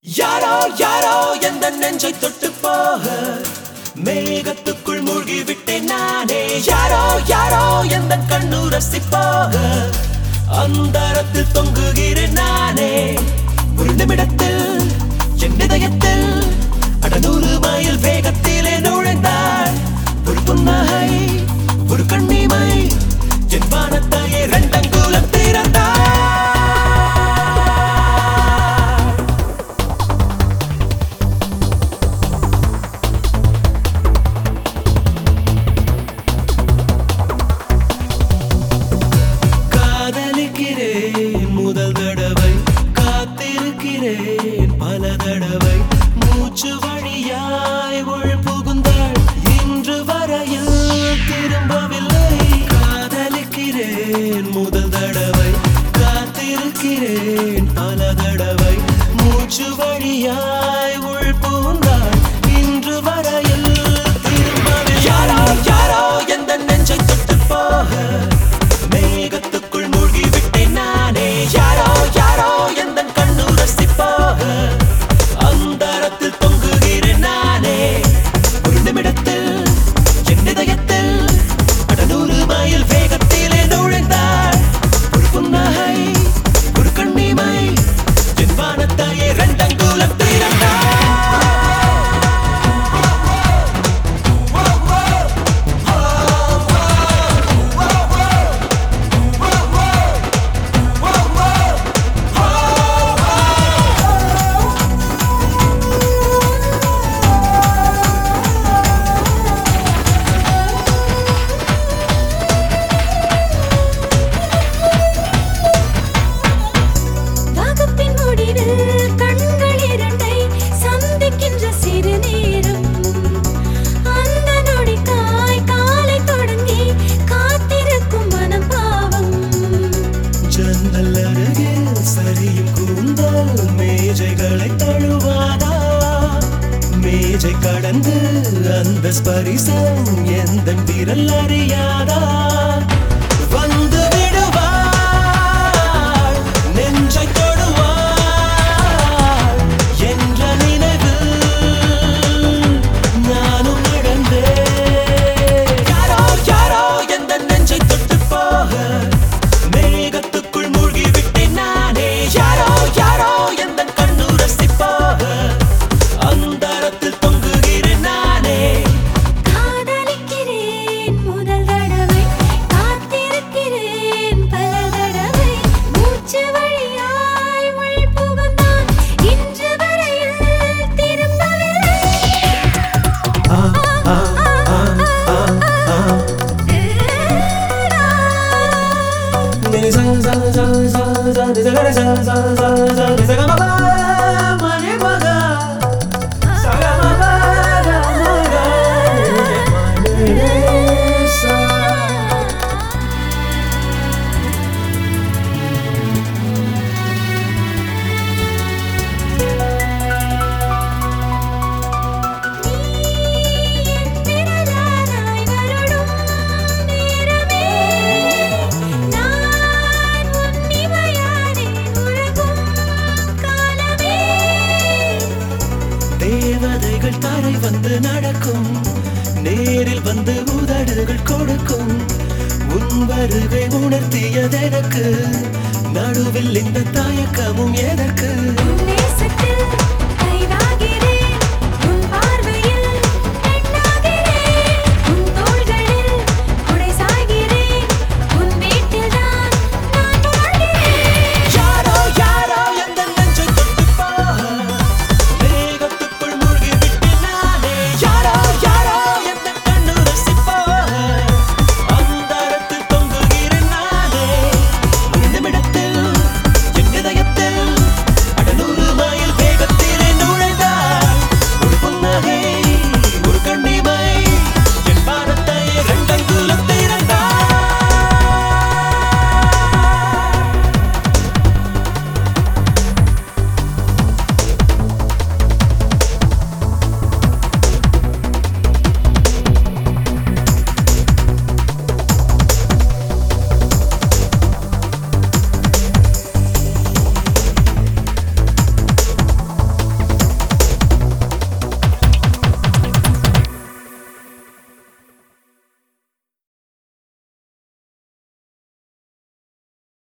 யாரோ யாரோ எந்த நெஞ்சை தொட்டு போக மேகத்துக்குள் மூழ்கி விட்டேன் நானே யாரோ யாரோ எந்த கண்ணு ரசிப்பாக அந்தரத்தில் தொங்குகிறேன் நானே ஒரு நிமிடத்தில் என் இதயத்தில் அடநூறு மைல் வேகத்திலே நுழைந்தாள் ஒரு புன்னகை ஒரு கண்ணிமை என் வானத்தையே ரெண்டங்குலம் திறந்தாள் காதலிக்கிறேன் முதல் தடவை காத்திருக்கிறேன் பல தடவை மூச்சு வழியாய் உள் புகுந்தாள் இன்று வரையில் திரும்பவில்லை காதலிக்கிறேன் முதல் தடவை காத்திருக்கிறேன் பல தடவை மூச்சு வழியாய் உள் புகுந்தாள் இன்று வரையில் திரும்பவில்லை யாரோ யாரோ எந்த நெஞ்சை தொட்டு போக மேகத்துக்குள் மூழ்கி விட்டேன் நானே யாரோ யாரோ எந்த கண்ணு ரசிப்பாக அந்தரத்தில் தொங்குகிறேன் நானே ஒரு நிமிடத்தில் என் இதயத்தில் அடநூறு மைல் வேகத்திலே நுழைந்தாள் ஒரு புன்னகை ஒரு கண்ணிமை என் வானத்தையே ரெண்டங்குலம் திறந்தாள் வகுப்பின் முடிவில் கண்கள் இரண்டை சந்திக்கின்ற சிறு நேரம் அந்த நொடிக்காய் காலை தொடங்கி காத்திருக்கும் மனம் பாவம் ஜன்னல் அருகில் சரியும் கூந்தல் மேஜைகளை தழுவாதா மேஜை கடந்து அந்த ஸ்பரிசம் எந்த விரல் அறியாதா வந்து விடுவாள் நெஞ்சை தொடுவாள் என்ற நினைவில் நானும் இழந்தேன் யாரோ யாரோ எந்த நெஞ்சை தொட்டு போக மேகத்துக்குள் மூழ்கி விட்டேன் நானே யாரோ யாரோ எந்த கண்ணு ரசிப்பாக அந்தரத்தில் தொங்குகிறேன் நானே காதலிக்கிறேன் முதல் தடவை காத்திருக்கிறேன் பல தடவை மூச்சு வழியாய் உள் புகுந்தான் இன்று வரையில் திரும்பவில்லை ஆ, ஆ, ஆ, ஆ, ஆ. Ni sa sa sa sa sa ni sa ga sa sa sa sa ni sa ga ma ba ma ni ma ga sa ga ma ba ga ma ga ni ma ni sa திரளானாய் வருடும் நேரமே நான் உன்னிமையானே உலகும் காலமே தேவதைகள் தரை வந்து நடக்கும் நேரில் வந்து உதடுகள் கொடுக்கும் உன் வருகை உணர்த்தியதெனக்கு நடுவில் இந்த தயக்கமும் எதற்கு